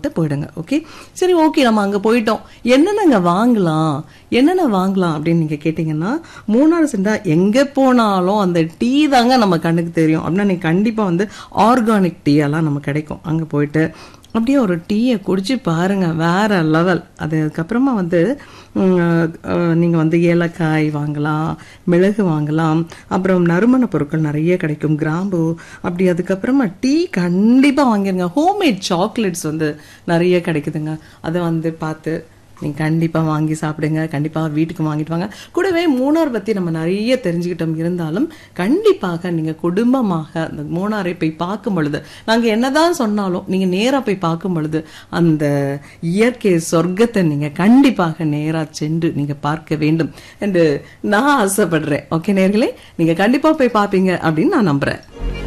போட்டு போயிடுங்க ஓகே சரி ஓகே நம்ம அங்க போயிட்டோம் என்னென்னங்க வாங்கலாம் என்னென்ன வாங்கலாம் அப்படின்னு நீங்க கேட்டீங்கன்னா மூணாறு சென்றா எங்க போனாலும் அந்த டீ தாங்க நம்ம கண்ணுக்கு தெரியும் அப்படின்னா நீங்க கண்டிப்பா வந்து ஆர்கானிக் டீ எல்லாம் நம்ம கிடைக்கும் அங்க போயிட்டு அப்படியே ஒரு டீயை குடிச்சு பாருங்க வேற லெவல் அதுக்கப்புறமா வந்து ம், அஹ், நீங்க வந்து ஏலக்காய் வாங்கலாம் மிளகு வாங்கலாம் அப்புறம் நறுமண பொருட்கள் நிறைய கிடைக்கும் கிராம்பு அப்படி அதுக்கப்புறமா டீ கண்டிப்பா வாங்கிருங்க ஹோம்மேட் சாக்லேட்ஸ் வந்து நிறைய கிடைக்குதுங்க அதை வந்து பார்த்து நீங்க கண்டிப்பா வாங்கி சாப்பிடுங்க கண்டிப்பா வீட்டுக்கு வாங்கிட்டு வாங்க கூடவே மூணார் பத்தி நம்ம நிறைய தெரிஞ்சுக்கிட்டோம் இருந்தாலும் கண்டிப்பாக நீங்க குடும்பமாக அந்த மூணாரை போய் பார்க்கும் பொழுது நாங்க என்னதான் சொன்னாலும் நீங்க நேரா போய் பார்க்கும் பொழுது அந்த இயற்கை சொர்க்கத்தை நீங்க கண்டிப்பாக நேரா சென்று நீங்க பார்க்க வேண்டும் என்று நான் ஆசைப்படுறேன் ஓகே நேர்களே நீங்க கண்டிப்பா போய் பார்ப்பீங்க அப்படின்னு நான் நம்புறேன்